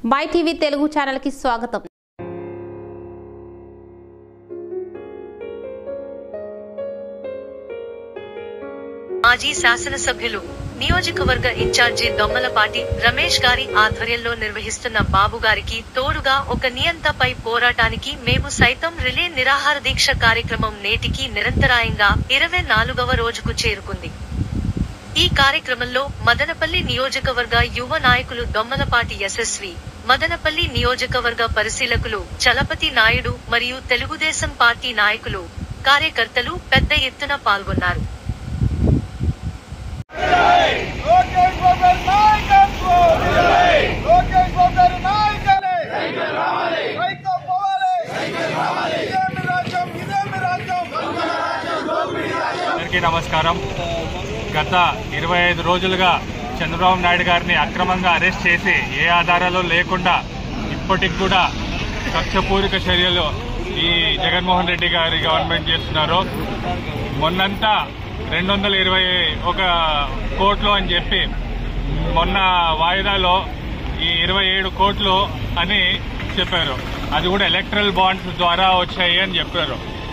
by TV Telugu ఛానల్కి స్వాగతం మాజీ శాసనసభ్యులు నియోజకవర్గ ఇన్ఛార్జి దొమ్మలపాటి రమేష్ గారి ఆధ్వర్యంలో నిర్వహిస్తున్న బాబు గారికి తోడుగా ఒక నియంతపై పోరాటానికి మేము సైతం రిలే నిరాహార దీక్ష కార్యక్రమం నేటికి నిరంతరాయంగా ఇరవై నాలుగవ రోజుకు చేరుకుంది ఈ కార్యక్రమంలో మదనపల్లి నియోజకవర్గ యువ నాయకులు దొమ్మలపాటి యశస్వి మదనపల్లి నియోజకవర్గ పరిశీలకులు చలపతి నాయుడు మరియు తెలుగుదేశం పార్టీ నాయకులు కార్యకర్తలు పెద్ద ఎత్తున పాల్గొన్నారు లోకేష్ బాబు గారి నాయకత్వం లోకేష్ బాబు గారి నాయకత్వం రైతు పోవాలి ఇదేమి రాజ్యం ఇదేమి రాజ్యం అందరికీ నమస్కారం గత ఇరవై ఐదు రోజులుగా చంద్రబాబు నాయుడు గారిని అక్రమంగా అరెస్ట్ చేసి ఏ ఆధారాలు లేకుండా ఇప్పటికి కూడా కక్షపూరిక చర్యలు ఈ జగన్మోహన్ రెడ్డి గారి గవర్నమెంట్ చేస్తున్నారు మొన్నంతా రెండు వందల ఇరవై ఒక కోట్లు అని చెప్పి మొన్న వాయిదాలో ఈ ఇరవై ఏడు కోట్లు అని చెప్పారు అది కూడా ఎలక్ట్రల్ బాండ్స్ ద్వారా వచ్చాయి అని చెప్పారు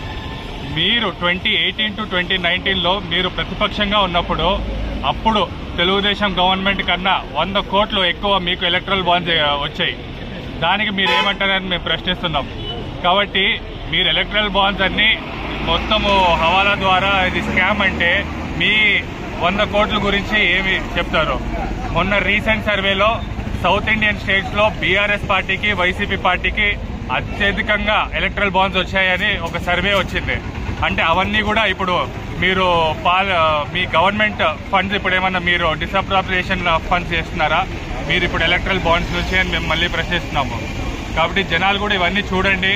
మీరు ట్వంటీ ఎయిటీన్ టు ట్వంటీ నైన్టీన్లో మీరు ప్రతిపక్షంగా ఉన్నప్పుడు అప్పుడు తెలుగుదేశం గవర్నమెంట్ కన్నా వంద కోట్లు ఎక్కువ మీకు ఎలక్ట్రల్ బాండ్స్ వచ్చాయి దానికి మీరు ఏమంటారని మేము ప్రశ్నిస్తున్నాం కాబట్టి మీరు ఎలక్ట్రల్ బాండ్స్ అన్ని మొత్తము హవాలా ద్వారా ఇది స్కామ్ అంటే మీ వంద కోట్ల గురించి ఏమి చెప్తారు మొన్న రీసెంట్ సర్వేలో సౌత్ ఇండియన్ స్టేట్స్ లో బీఆర్ఎస్ పార్టీకి వైసీపీ పార్టీకి అత్యధికంగా ఎలక్ట్రల్ బాండ్స్ వచ్చాయని ఒక సర్వే వచ్చింది అంటే అవన్నీ కూడా ఇప్పుడు మీరు పాల్ మీ గవర్నమెంట్ ఫండ్స్ ఇప్పుడు ఏమన్నా మీరు డిసప్రాప్రియేషన్ ఫండ్స్ చేస్తున్నారా మీరు ఇప్పుడు ఎలక్ట్రల్ బాండ్స్ నుంచి అని మేము మళ్ళీ ప్రశ్నిస్తున్నాము కాబట్టి జనాలు కూడా ఇవన్నీ చూడండి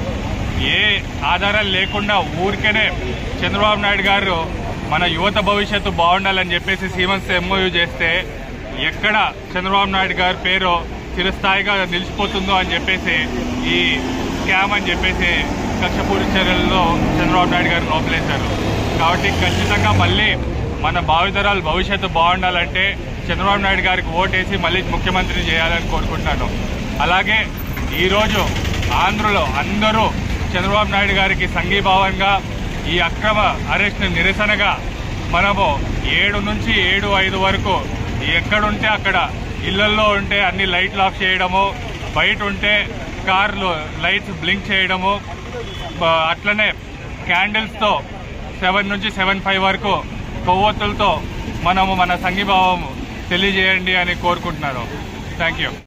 ఏ ఆధారాలు లేకుండా ఊరికేనే చంద్రబాబు నాయుడు గారు మన యువత భవిష్యత్తు బాగుండాలని చెప్పేసి సీమన్స్ ఎంఓయూ చేస్తే ఎక్కడ చంద్రబాబు నాయుడు గారి పేరు చిరస్థాయిగా నిలిచిపోతుందో అని చెప్పేసి ఈ స్కామ్ అని చెప్పేసి కక్షపూరి చర్యల్లో చంద్రబాబు నాయుడు గారు లోపలేశారు కాబట్టి ఖచ్చితంగా మళ్ళీ మన భావితరాలు భవిష్యత్తు బాగుండాలంటే చంద్రబాబు నాయుడు గారికి ఓటేసి మళ్ళీ ముఖ్యమంత్రిని చేయాలని కోరుకుంటున్నాను అలాగే ఈరోజు ఆంధ్రలో అందరూ చంద్రబాబు నాయుడు గారికి సంఘీభావంగా ఈ అక్రమ అరెస్ట్ నిరసనగా మనము ఏడు నుంచి ఏడు ఐదు వరకు ఎక్కడుంటే అక్కడ ఇళ్లల్లో ఉంటే అన్ని లైట్లు ఆఫ్ చేయడము బయట ఉంటే కార్లు లైట్స్ బ్లింక్ చేయడము బ- అట్లనే క్యాండిల్స్తో సెవెన్ నుంచి సెవెన్ ఫైవ్ వరకు కొవ్వొత్తులతో మనము మన సంఘీభావం తెలియజేయండి అని కోరుకుంటున్నాను థ్యాంక్ యూ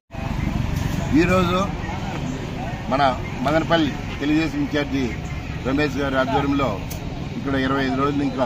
ఈరోజు మన మదనపల్లి తెలుగుదేశం ఇన్ఛార్జి రమేష్ గారి ఆధ్వర్యంలో ఇక్కడ ఇరవై ఐదు రోజులు ఇంకా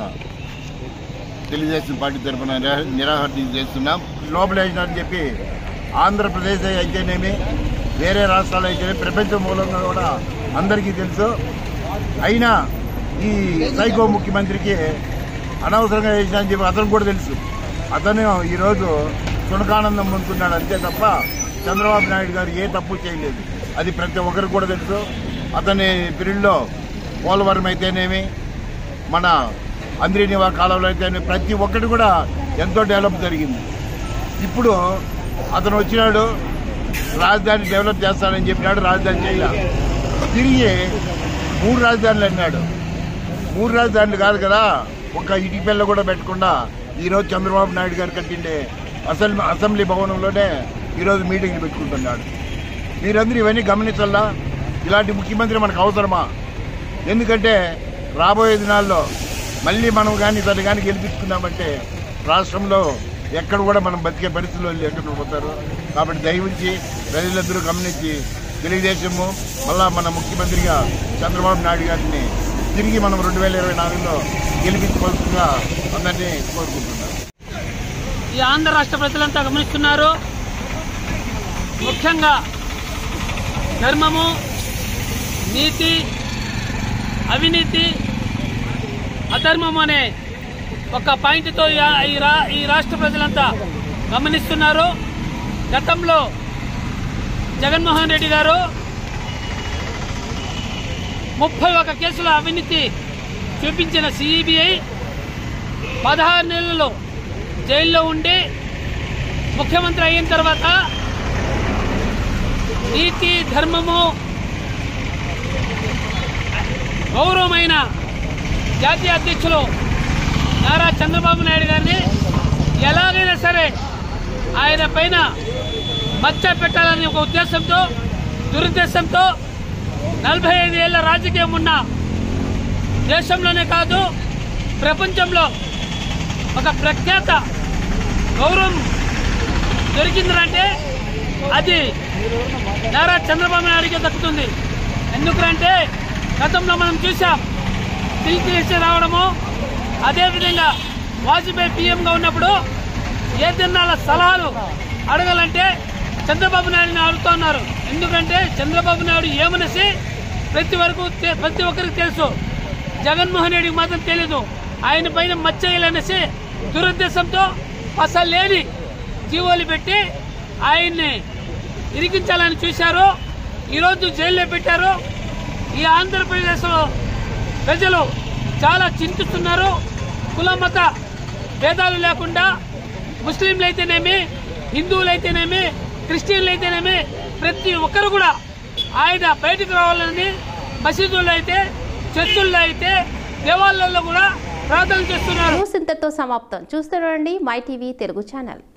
తెలుగుదేశం పార్టీ తరఫున నిరా- నిరాహార దీక్ష చేస్తున్నాం లోపలేసినారని చెప్పి ఆంధ్రప్రదేశ్ అయితేనేమి వేరే రాష్ట్రాలు అయితేనే ప్రపంచం మూలంగా కూడా అందరికీ తెలుసు అయినా ఈ సైకో ముఖ్యమంత్రికి అనవసరంగా చేసినా చెప్పి అతను కూడా తెలుసు అతను ఈరోజు సునకానందం పొందుతున్నాడు అంతే తప్ప చంద్రబాబు నాయుడు గారు ఏ తప్పు చేయలేదు అది ప్రతి ఒక్కరికి కూడా తెలుసు అతని పీరియడ్లో పోలవరం అయితేనేమి మన అంద్రినివా కాలంలో అయితేనే ప్రతి ఒక్కటి కూడా ఎంతో డెవలప్ జరిగింది ఇప్పుడు అతను వచ్చినాడు రాజధాని డెవలప్ చేస్తానని చెప్పినాడు రాజధాని చేయాల తిరిగి మూడు రాజధానులు అన్నాడు మూడు రాజధానులు కాదు కదా ఒక ఇటుక పిల్ల కూడా పెట్టకుండా ఈరోజు చంద్రబాబు నాయుడు గారు కట్టిండే అసెంబ్లీ అసెంబ్లీ భవనంలోనే ఈరోజు మీటింగ్లు పెట్టుకుంటున్నాడు మీరందరూ ఇవన్నీ గమనించాలా ఇలాంటి ముఖ్యమంత్రి మనకు అవసరమా ఎందుకంటే రాబోయే దినాల్లో మళ్ళీ మనం కానీ ఇతను కానీ గెలిపించుకున్నామంటే రాష్ట్రంలో ఎక్కడ కూడా మనం బతికే పరిస్థితుల్లో లేకుండా పోతారు కాబట్టి దయవుంచి ప్రజలందరూ గమనించి తెలుగుదేశము మళ్ళా మన ముఖ్యమంత్రిగా చంద్రబాబు నాయుడు గారిని తిరిగి మనం రెండు వేల ఇరవై నాలుగులో గెలిపించుకోవాల్సిందిగా అందరినీ కోరుకుంటున్నాను ఈ ఆంధ్ర రాష్ట్ర ప్రజలంతా గమనిస్తున్నారు ముఖ్యంగా ధర్మము నీతి అవినీతి అధర్మం అనే ఒక పాయింట్తో ఈ ఆ- ఈ రా- ఈ రాష్ట్ర ప్రజలంతా గమనిస్తున్నారు గతంలో జగన్మోహన్ రెడ్డి గారు ముప్పై ఒక కేసుల అవినీతి చూపించిన సిబిఐ పదహారు నెలలు జైల్లో ఉండి ముఖ్యమంత్రి అయిన తర్వాత నీతి ధర్మము గౌరవమైన జాతీయ అధ్యక్షులు నారా చంద్రబాబు నాయుడు గారిని ఎలాగైనా సరే ఆయన పైన మచ్చ పెట్టాలని ఒక ఉద్దేశంతో దురుద్దేశంతో నలభై ఐదు ఏళ్ల రాజకీయం ఉన్న దేశంలోనే కాదు ప్రపంచంలో ఒక ప్రఖ్యాత గౌరవం దొరికిందంటే అది నారా చంద్రబాబు నాయుడుకే దక్కుతుంది ఎందుకంటే గతంలో మనం చూసాం టీటీసీ రావడము అదేవిధంగా వాజ్పేయి పీఎంగా ఉన్నప్పుడు ఏ తిన్నాల సలహాలు అడగాలంటే చంద్రబాబు నాయుడుని అడుగుతున్నారు ఎందుకంటే చంద్రబాబు నాయుడు ఏమనేసి ప్రతి వరకు తె- ప్రతి ఒక్కరికి తెలుసు జగన్మోహన్ రెడ్డికి మాత్రం తెలీదు ఆయన పైన మచ్చయ్యాలనేసి దురుద్దేశంతో అసలు లేని జీవోలు పెట్టి ఆయన్ని ఇరికించాలని చూశారు ఈరోజు జైల్లో పెట్టారు ఈ ఆంధ్రప్రదేశ్లో ప్రజలు చాలా చింతిస్తున్నారు కుల మత భేదాలు లేకుండా ముస్లింలు అయితేనేమి హిందువులు అయితేనేమి క్రిస్టియన్లు అయితేనేమి ప్రతి ఒక్కరు కూడా ఆయన బయటకు రావాలని మసీదుల్లో అయితే చర్చుల్లో అయితే దేవాలయాల్లో కూడా ప్రార్థన చేస్తున్నారు న్యూస్ ఇంతటితో సమాప్తం చూస్తూ మై టీవీ తెలుగు ఛానల్